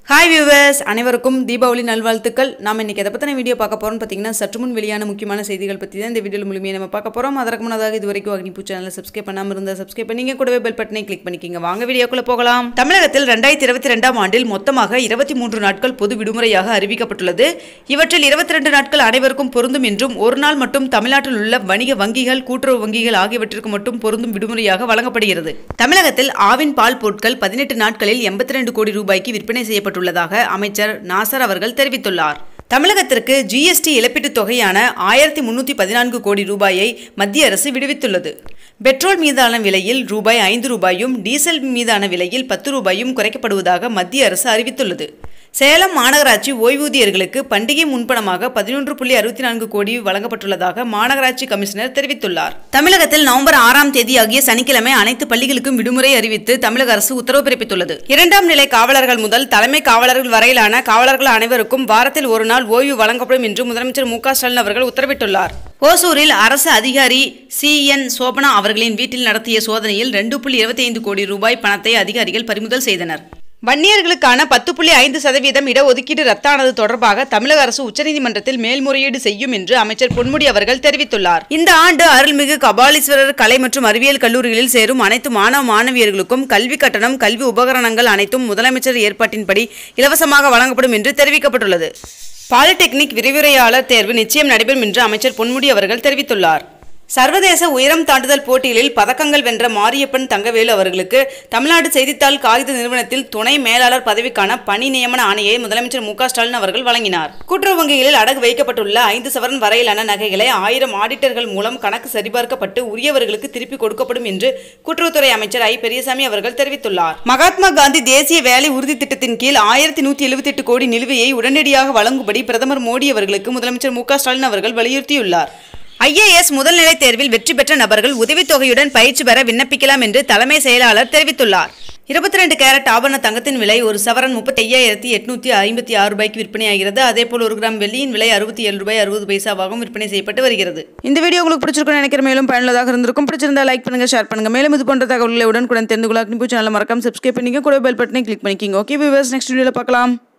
hi viewers அனைவருக்கும் தீபாவளி நல்வாழ்த்துக்கள் நாம் இன்னைக்கு எதை பற்றின வீடியோ பார்க்க போகிறோம்னு பார்த்தீங்கன்னா சற்று முன் வெளியான முக்கியமான செய்திகள் பற்றி தான் இந்த வீடியோவில் முழுமையாக நம்ம பார்க்க போகிறோம் அதற்கு முன்னதாக இது வரைக்கும் அக்னிபூ சேனலை சப்ஸ்கிரைப் பண்ணாமல் இருந்தால் சப்ஸ்கிரைப் பண்ணிங்க கூடவே பெல் பட்டனை கிளிக் பண்ணிக்கிங்க வாங்க வீடியோக்குள்ள போகலாம் தமிழகத்தில் ரெண்டாயிரத்தி இருபத்தி ரெண்டாம் ஆண்டில் மொத்தமாக இருபத்தி மூன்று நாட்கள் பொது விடுமுறையாக அறிவிக்கப்பட்டுள்ளது இவற்றில் இருபத்தி ரெண்டு நாட்கள் அனைவருக்கும் பொருந்தும் என்றும் ஒரு நாள் மட்டும் தமிழ்நாட்டில் உள்ள வணிக வங்கிகள் கூட்டுறவு வங்கிகள் ஆகியவற்றிற்கு மட்டும் பொருந்தும் விடுமுறையாக வழங்கப்படுகிறது தமிழகத்தில் ஆவின் பால் பொருட்கள் பதினெட்டு நாட்களில் எண்பத்தி ரெண்டு கோடி ரூபாய்க்கு விற்பனை செய்யப்பட்டுள்ளதாக அமைச்சர் நாசர் அவர்கள் தெரிவித்துள்ளார் தமிழகத்திற்கு ஜிஎஸ்டி இழப்பீட்டுத் தொகையான ஆயிரத்தி முன்னூற்றி பதினான்கு கோடி ரூபாயை மத்திய அரசு விடுவித்துள்ளது பெட்ரோல் மீதான விலையில் ரூபாய் ஐந்து ரூபாயும் டீசல் மீதான விலையில் பத்து ரூபாயும் குறைக்கப்படுவதாக மத்திய அரசு அறிவித்துள்ளது சேலம் மாநகராட்சி ஓய்வூதியர்களுக்கு பண்டிகை முன்பணமாக பதினொன்று புள்ளி அறுபத்தி நான்கு கோடி வழங்கப்பட்டுள்ளதாக மாநகராட்சி கமிஷனர் தெரிவித்துள்ளார் தமிழகத்தில் நவம்பர் ஆறாம் தேதி ஆகிய சனிக்கிழமை அனைத்து பள்ளிகளுக்கும் விடுமுறை அறிவித்து தமிழக அரசு உத்தரவு பிறப்பித்துள்ளது இரண்டாம் நிலை காவலர்கள் முதல் தலைமை காவலர்கள் வரையிலான காவலர்கள் அனைவருக்கும் வாரத்தில் ஒரு நாள் ஓய்வு வழங்கப்படும் என்று முதலமைச்சர் மு க ஸ்டாலின் அவர்கள் உத்தரவிட்டுள்ளார் ஓசூரில் அரசு அதிகாரி சி என் சோபனா அவர்களின் வீட்டில் நடத்திய சோதனையில் ரெண்டு புள்ளி இருபத்தி ஐந்து கோடி ரூபாய் பணத்தை அதிகாரிகள் பறிமுதல் செய்தனர் வன்னியர்களுக்கான பத்து புள்ளி ஐந்து சதவீதம் இடஒதுக்கீடு ரத்தானது தொடர்பாக தமிழக அரசு உச்சநீதிமன்றத்தில் மேல்முறையீடு செய்யும் என்று அமைச்சர் பொன்முடி அவர்கள் தெரிவித்துள்ளார் இந்த ஆண்டு அருள்மிகு கபாலீஸ்வரர் கலை மற்றும் அறிவியல் கல்லூரிகளில் சேரும் அனைத்து மாணவ மாணவியர்களுக்கும் கல்வி கட்டணம் கல்வி உபகரணங்கள் அனைத்தும் முதலமைச்சர் ஏற்பாட்டின்படி இலவசமாக வழங்கப்படும் என்று தெரிவிக்கப்பட்டுள்ளது பாலிடெக்னிக் விரிவுரையாளர் தேர்வு நிச்சயம் நடைபெறும் என்று அமைச்சர் பொன்முடி அவர்கள் தெரிவித்துள்ளார் சர்வதேச உயரம் தாண்டுதல் போட்டிகளில் பதக்கங்கள் வென்ற மாரியப்பன் தங்கவேலு அவர்களுக்கு தமிழ்நாடு செய்தித்தாள் காகித நிறுவனத்தில் துணை மேலாளர் பதவிக்கான பணி நியமன ஆணையை முதலமைச்சர் மு க ஸ்டாலின் அவர்கள் வழங்கினார் கூட்டுறவு வங்கிகளில் அடகு வைக்கப்பட்டுள்ள ஐந்து சவரன் வரையிலான நகைகளை ஆயிரம் ஆடிட்டர்கள் மூலம் கணக்கு சரிபார்க்கப்பட்டு உரியவர்களுக்கு திருப்பி கொடுக்கப்படும் என்று கூட்டுறவுத்துறை அமைச்சர் ஐ பெரியசாமி அவர்கள் தெரிவித்துள்ளார் மகாத்மா காந்தி தேசிய வேலை உறுதி திட்டத்தின் கீழ் ஆயிரத்தி நூத்தி எழுபத்தி எட்டு கோடி நிலுவையை உடனடியாக வழங்கும்படி பிரதமர் மோடி அவர்களுக்கு முதலமைச்சர் மு க ஸ்டாலின் அவர்கள் வலியுறுத்தியுள்ளார் ஐஏஎஸ் முதல்நிலை தேர்வில் வெற்றி பெற்ற நபர்கள் உதவித்தொகையுடன் பயிற்சி பெற விண்ணப்பிக்கலாம் என்று தலைமை செயலாளர் தெரிவித்துள்ளார் இருபத்தி ரெண்டு கேரட் ஆபரண தங்கத்தின் விலை ஒரு சவரன் முப்பத்தி ஐயாயிரத்தி எட்நூத்தி ஐம்பத்தி ஆறு ரூபாய்க்கு விற்பனையாகிறது அதேபோல் ஒரு கிராம் வெள்ளியின் விலை அறுபத்தி ஏழு ரூபாய் அறுபது பைசாவாகவும் விற்பனை செய்யப்பட்டு வருகிறது இந்த வீடியோ உங்களுக்கு பிடிச்சிருக்கும் நினைக்கிற மேலும் பயனுள்ளதாக இருந்திருக்கும் பிடிச்சிருந்தா லைக் பண்ணுங்க ஷேர் பண்ணுங்க மேலும் இது போன்ற தகவல்களை உடனுக்குடன் தெரிந்து கொள்ள அக்னிபூ சேனல் மறக்காம சப்ஸ்கிரைப் பண்ணிக்க கூட பெல் பட்டனை கிளிக் பண்ணிக்கிங்க ஓகே விவர்ஸ் நெக்ஸ்ட் வீடியோவில் பார்க்கலாம்